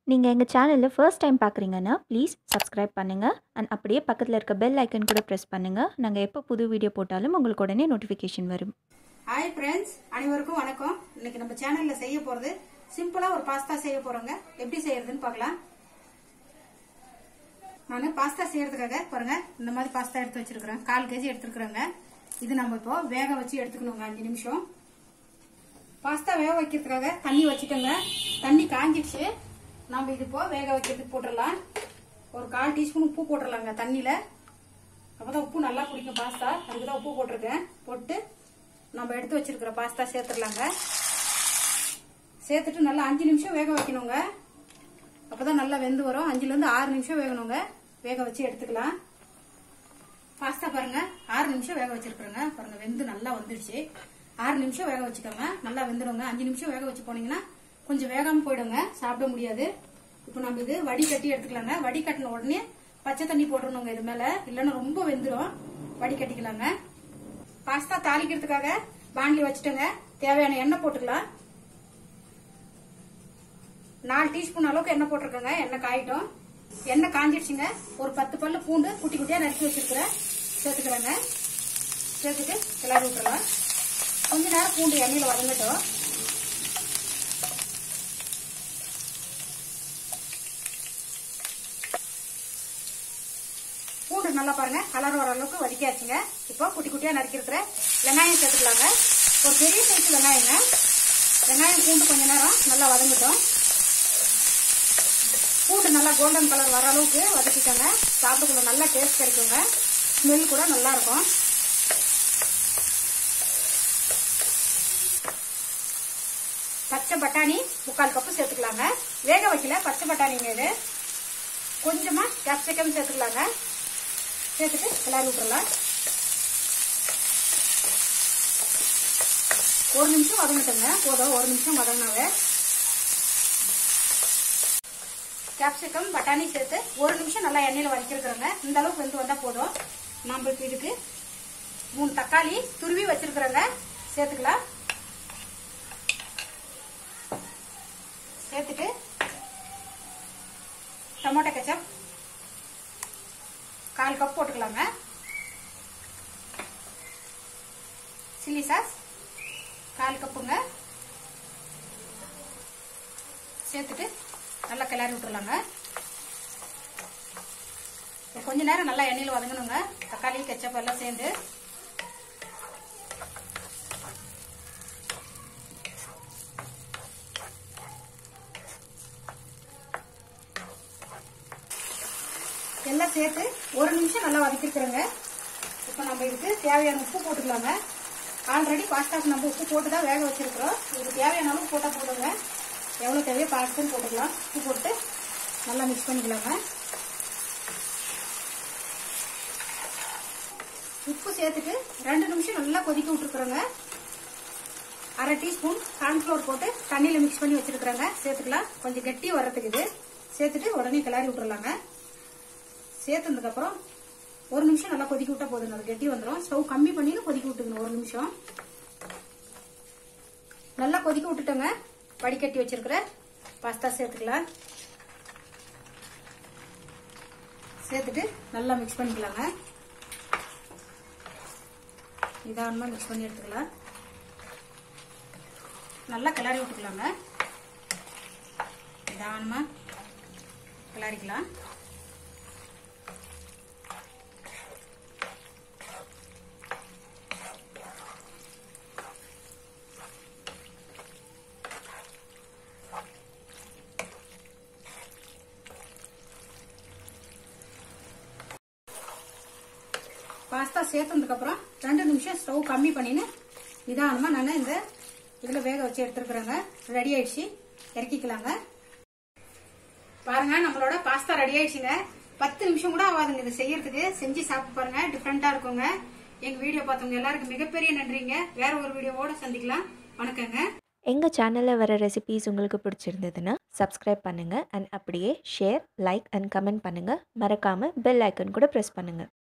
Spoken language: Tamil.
நீங்கள் எங்கள் சேனலில் ஃபர்ஸ்ட் டைம் பார்க்குறீங்கன்னா ப்ளீஸ் சப்ஸ்கிரைப் பண்ணுங்கள் அண்ட் அப்படியே பக்கத்தில் இருக்க பெல் ஐக்கன் கூட ப்ரெஸ் பண்ணுங்கள் நாங்கள் எப்போ புது வீடியோ போட்டாலும் உங்களுக்கு உடனே நோட்டிஃபிகேஷன் வரும் ஹாய் ஃப்ரெண்ட்ஸ் அனைவருக்கும் வணக்கம் இன்னைக்கு நம்ம சேனல்ல செய்ய போறது சிம்பிளா ஒரு பாஸ்தா செய்ய போறோங்க எப்படி செய்யறதுன்னு பார்க்கலாம் நான் பாஸ்தா செய்யறதுக்காக பாருங்க இந்த மாதிரி பாஸ்தா எடுத்து வச்சிருக்கிறேன் கால் கேஜி எடுத்துருக்குறேங்க இது நம்ம இப்போ வேக வச்சு எடுத்துக்கணுங்க அஞ்சு நிமிஷம் பாஸ்தா வேக வைக்கிறதுக்காக தண்ணி வச்சுட்டோங்க தண்ணி காஞ்சிடுச்சு நம்ம இது இப்போ வேக வைக்கிறதுக்கு போட்டுடலாம் ஒரு கால் டீஸ்பூன் உப்பு போட்டுடலாங்க தண்ணியில அப்பதான் உப்பு நல்லா பிடிக்கும் பாஸ்தா அதுக்கு தான் உப்பு போட்டிருக்கேன் போட்டு நம்ம எடுத்து வச்சிருக்கிற பாஸ்தா சேர்த்துடலாங்க சேர்த்துட்டு நல்லா அஞ்சு நிமிஷம் வேக வைக்கணுங்க அப்பதான் நல்லா வெந்து வரும் அஞ்சுல இருந்து ஆறு நிமிஷம் வேகணுங்க வேக வச்சு எடுத்துக்கலாம் பாஸ்தா பாருங்க ஆறு நிமிஷம் வேக வச்சிருக்கிறேங்க பாருங்க வெந்து நல்லா வந்துடுச்சு ஆறு நிமிஷம் வேக வச்சுக்கோங்க நல்லா வெந்துடுங்க அஞ்சு நிமிஷம் வேக வச்சு போனீங்கன்னா கொஞ்சம் வேகாம போயிடுங்க சாப்பிட முடியாது இப்போ நம்ம இது வடி கட்டி எடுத்துக்கலாங்க வடி கட்டின உடனே பச்சை தண்ணி போட்டுருணுங்க இது மேல இல்லைன்னா ரொம்ப வெந்துடும் வடி கட்டிக்கலாங்க பாஸ்தா தாளிக்கிறதுக்காக பாண்டி வச்சுட்டோங்க தேவையான எண்ணெய் போட்டுக்கலாம் நாலு டீஸ்பூன் அளவுக்கு எண்ணெய் போட்டிருக்கோங்க எண்ணெய் காயிட்டும் எண்ணெய் காஞ்சிடுச்சுங்க ஒரு பத்து பல்லு பூண்டு குட்டி குட்டியா நறுக்கி வச்சிருக்கிறேன் சேர்த்துக்கிறேங்க சேர்த்துட்டு கிளறி விட்டுறலாம் கொஞ்ச நேரம் பூண்டு எண்ணெயில வதங்கட்டும் பூண்டு நல்லா பாருங்க கலர் வர அளவுக்கு வதக்கியாச்சுங்க இப்போ குட்டி குட்டியா நறுக்கிருக்கிற வெங்காயம் சேர்த்துக்கலாங்க ஒரு பெரிய சைஸ் வெங்காயங்க வெங்காயம் பூண்டு கொஞ்ச நேரம் நல்லா வதங்கட்டும் பூண்டு நல்லா கோல்டன் கலர் வர அளவுக்கு வதக்கிக்கோங்க சாப்பிட்டுக்குள்ள நல்லா டேஸ்ட் கிடைக்குங்க ஸ்மெல் கூட நல்லா இருக்கும் பச்சை பட்டாணி முக்கால் கப்பு சேர்த்துக்கலாங்க வேக வைக்கல பச்சை பட்டாணிங்க இது கொஞ்சமா கேப்சிகம் சேர்த்துக்கலாங்க சேர்த்துட்டு கிளறி விட்டுறலாம் ஒரு நிமிஷம் வதங்கட்டுங்க போதும் ஒரு நிமிஷம் வதங்கினாவே கேப்சிகம் பட்டாணி சேர்த்து ஒரு நிமிஷம் நல்லா எண்ணெயில வதக்கிருக்கிறோங்க இந்த அளவுக்கு வெந்து வந்தா போதும் நம்ம இப்ப இதுக்கு மூணு தக்காளி துருவி வச்சிருக்கிறோங்க சேர்த்துக்கலாம் சேர்த்துட்டு டொமேட்டோ கெச்சப் கால் கப் போட்டுக்கலாங்க சில்லி சாஸ் கால் கப்புங்க சேர்த்துட்டு நல்லா கிளறி விட்டுறலாங்க கொஞ்ச நேரம் நல்லா எண்ணெயில் வதங்கணுங்க தக்காளி கெச்சப் எல்லாம் சேர்ந்து எல்லாம் சேர்த்து ஒரு நிமிஷம் நல்லா வதக்கிருக்கிறோங்க இப்போ நம்ம இதுக்கு தேவையான உப்பு போட்டுக்கலாங்க ஆல்ரெடி பாஸ்தாக்கு நம்ம உப்பு போட்டு தான் வேக வச்சிருக்கிறோம் இதுக்கு தேவையான அளவு போட்டால் போடுங்க எவ்வளோ தேவையோ பார்த்துன்னு போட்டுக்கலாம் உப்பு போட்டு நல்லா மிக்ஸ் பண்ணிக்கலாங்க உப்பு சேர்த்துட்டு ரெண்டு நிமிஷம் நல்லா கொதிக்க விட்டுருக்குறோங்க அரை டீஸ்பூன் கார்ன்ஃப்ளவர் போட்டு தண்ணியில் மிக்ஸ் பண்ணி வச்சிருக்கிறோங்க சேர்த்துக்கலாம் கொஞ்சம் கெட்டி வர்றதுக்கு இது சேர்த்துட்டு உடனே கிளறி விட்டுறலாங்க சேர்த்ததுக்கு அப்புறம் ஒரு நிமிஷம் நல்லா கொதிக்க விட்டா போதுங்க அது கெட்டி வந்துடும் ஸ்டவ் கம்மி பண்ணி கொதிக்க விட்டுக்கணும் ஒரு நிமிஷம் நல்லா கொதிக்க விட்டுட்டோங்க வடிகட்டி வச்சிருக்கிற பாஸ்தா சேர்த்துக்கலாம் சேர்த்துட்டு நல்லா மிக்ஸ் பண்ணிக்கலாங்க நிதானமா மிக்ஸ் பண்ணி எடுத்துக்கலாம் நல்லா கிளறி விட்டுக்கலாங்க நிதானமா கிளறிக்கலாம் பாஸ்தா சேர்த்ததுக்கு அப்புறம் ரெண்டு நிமிஷம் ஸ்டவ் கம்மி பண்ணின்னு நிதானமா நான் இந்த இதுல வேக வச்சு எடுத்துருக்குறேங்க ரெடி ஆயிடுச்சு இறக்கிக்கலாங்க பாருங்க நம்மளோட பாஸ்தா ரெடி ஆயிடுச்சுங்க பத்து நிமிஷம் கூட ஆகாதுங்க இது செய்யறதுக்கு செஞ்சு சாப்பிட்டு பாருங்க டிஃப்ரெண்டா இருக்குங்க எங்க வீடியோ பார்த்தவங்க எல்லாருக்கும் மிகப்பெரிய நன்றிங்க வேற ஒரு வீடியோவோட சந்திக்கலாம் வணக்கங்க எங்கள் சேனலில் வர ரெசிபீஸ் உங்களுக்கு பிடிச்சிருந்ததுன்னா சப்ஸ்கிரைப் பண்ணுங்கள் அண்ட் அப்படியே ஷேர் லைக் அண்ட் கமெண்ட் பண்ணுங்கள் மறக்காமல் பெல் ஐக்கன் கூட ப்ரெஸ் பண்ணுங்கள்